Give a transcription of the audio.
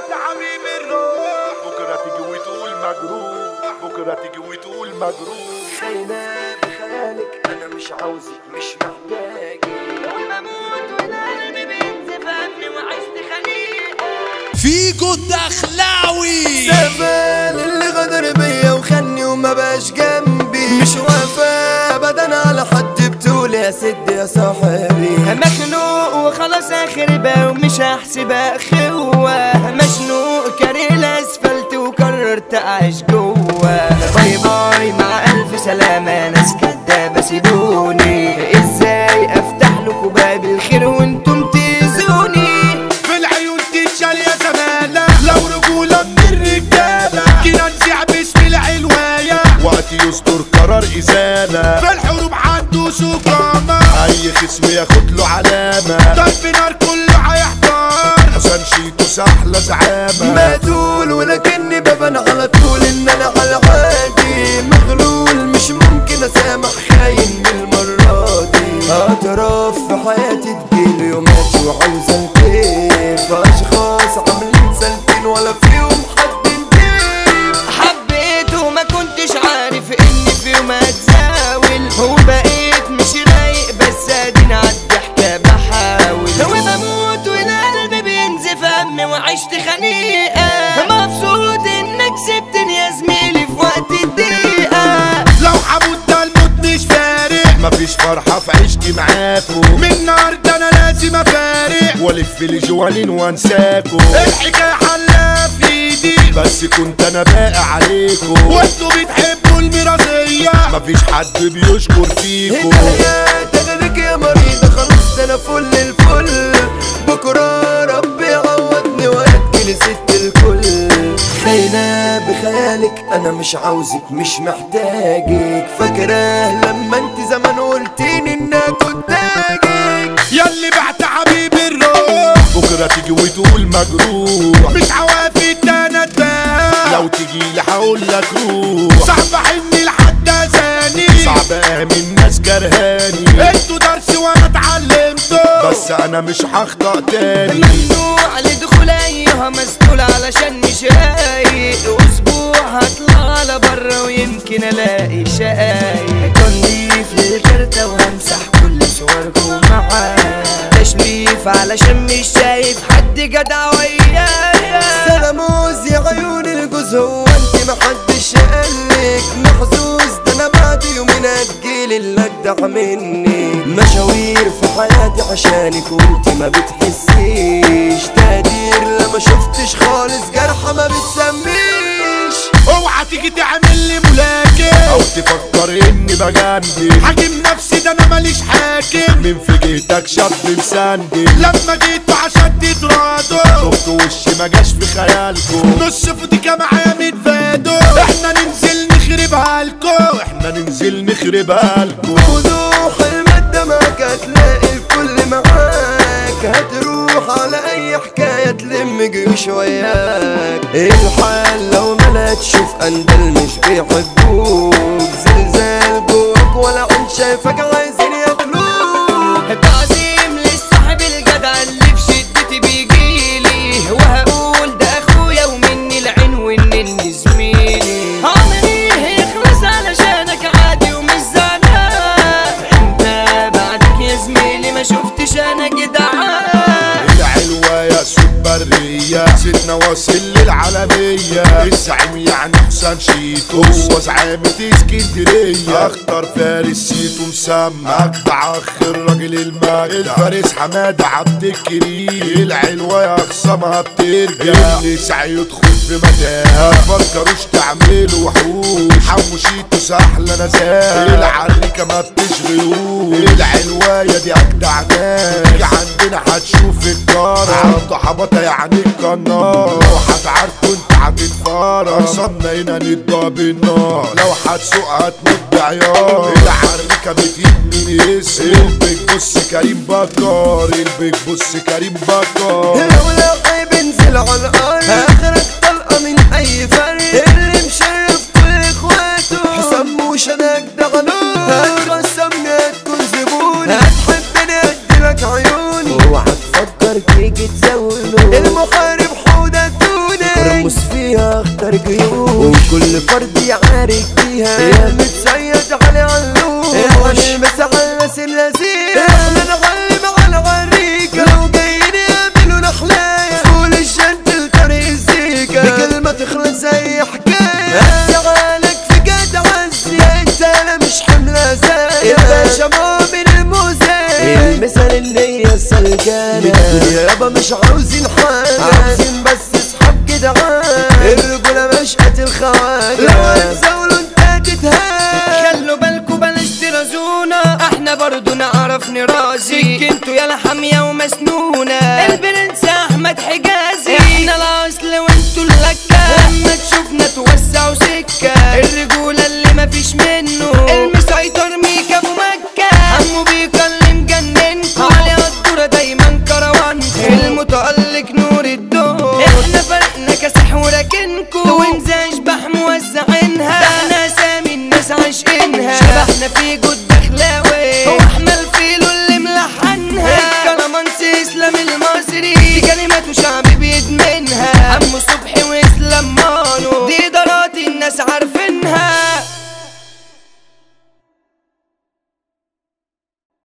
بعد حبيب الروح بكرة تيجي وتقول مجروح بكرة تيجي وتقول مجروح خينا بخيالك انا مش عاوزك مش محتاجك وبموت والقلب بينزف همي وعشت خليق فيجو الدخلاوي سفال اللي غدر بيا وخني وما بقاش جنبي مش وفا ابدا على حد بتقول يا سد يا صاحبي مخنوق وخلاص اخر بقى ومش هحسبها خوة مشنوق كاري الاسفلت وقررت اعيش جوه باي باي مع الف سلامة ناس كدابة سيبوني ازاي افتح لكم باب الخير وانتم تأذوني في العيون تتشال يا زمالة لو رجولة من الرجالة كنا نزيع باسم العلواية وقت يصدر قرار إزالة في الحروب عنده سكامة أي خصم ياخد له علامة ضرب نار كله هيحتار حسن شيتو سحلة زعامة ما تقول ولكني ببان على طول ان انا على عادي مغلول مش ممكن اسامح خاين من المرة دي اعتراف في حياتي تجيلي يومات وعاوزة الكيف اشخاص عاملين سالكين ولا فيهم حد نضيف حبيت وما كنتش عارف اني في يوم هتزاول وبقيت مش رايق بس ادينا عالضحكة بحاول وبموت والقلب بينزف همي وعشت خنيقة مبسوط انك سبتني يا زميلي في وقت الضيقة لو حمود ده الموت مش فارق مفيش فرحة في عشقي معاكو من النهاردة أنا لازم أفارق وألف لي جوانين وأنساكو الحكاية حلها في إيدي بس كنت أنا باقي عليكو وأنتوا بتحبوا الميراثية مفيش حد بيشكر فيكو الحياة تاخدك يا مريضة خلاص ده انا فل الفل بكرة ربي يعوضني ويديني ست الكل خاينة بخيالك انا مش عاوزك مش محتاجك فاكرة لما انت زمان قلتيني انك قدامك ياللي بعت حبيب الروح بكرة تيجي وتقول مجروح مش عوافي انا اتباع لو تيجي لي هقول لك روح صعب حني لحد ثاني صعب امن ناس كرهاني انتوا درس وانا اتعلمته بس انا مش هخطأ تاني ممنوع لدخول ايها مسؤول علشان مش رايق اسبوع هطلع على بره ويمكن الاقي شقايق تنظيف للكارتة وهمسح كل صوركم معايا تشريف علشان مش شايف حد جدع ويايا سلاموز يا عيون الجوز هو انت محدش قالك محظوظ ده انا بعد يومين هتجيلي اللي اجدع مني مشاوير في حياتي عشانك وانت ما بتحسيش تقدير لما شفتش خالص جرحة ما بتسميش اوعى تيجي تعمل لي ملاكم او تفكر اني بجندل حاكم نفسي ده انا ماليش حاكم من في جهتك شاب مسندل لما جيتوا عشان تترادوا شفت وشي ما جاش في خيالكم نص فوتيكا معايا متفادوا احنا ننزل نخربها لكم احنا ننزل نخربها لكم وضوح المادة معاك هتلاقي الكل معاك هتروح على اي حكاية تلم جيوش وياك الحال لو ما تشوف اندل مش بيحبوك زلزال جواك ولا عين شايفك عايزين ياكلوك تعظيم للصاحب الجدع اللي في شدتي بيجيلي وهقول ده اخويا ومني العين والنني زميلي عمري هيخلص علشانك عادي ومش زعلان انت بعدك يا زميلي ما شفتش انا جدعان العلوة يا سوق برية سيدنا واصل للعالمية الزعيم يعني حسن شيتو هو زعامة اسكندرية اخطر فارس سيتو مسمى اجدع اخ الراجل المجدع الفارس حمادة عبد الكريم العلوة يا خصمها بترجع اللي سعي يدخل في متاهة مفكروش تعملوا وحوش حمو شيتو سحلة نزاهة العريكة ما بتشغلوش العلواية دي اجدع ناس تيجي عندنا هتشوف الجارة عنده حبطة يعني القنار لو هتعاركوا انت هتتفرج صبنا هنا ندى بالنار لو هتسوق هتموت بعيار العريكة بتجيب من اسم البيج بص كريم بكار البيج بص كريم بكار لو لقي بنزل على الارض اخرك طلقة من اي فرد اللي مشرف كل اخواته حسام موش انا اجدع نور هتخصمني هتكون زبوني هتحبني اديلك عيوني اوعى تفكر تيجي تزاوله المحارب حودة مرموس فيها اختار جيوش وكل فرد يعارك فيها يا متسيد علي علوش المسا على الناس اللذيذ احنا نغلب على غريكة لو جايين يعملوا نخلايا فول الشد لطريق الزيكا بكلمة تخلص زي حكاية اشتغلك في جد عزي انت انا مش حملة زي يا باشا مؤمن الموزي المثال اللي هي السلكانة الدنيا يابا مش عاوزين حاجة عاوزين بس اصحاب جدعان الرجولة مش قتل خواجة لو هتزاولوا انت تتهان خلوا بالكوا بلاش ترازونا احنا برضو نعرف نرازي سكنتوا يا حامية ومسنونة البرنس احمد حجازي احنا الاصل وانتوا اللكة لما تشوفنا توسعوا سكة الرجولة اللي مفيش منه المسيطر ميكا ابو مكة عمو بيكا اللي مجننكوا علي الدورة دايما كروان المتألق نور الدور احنا فرقنا كسح وراكنكوا توينز اشباح موزعين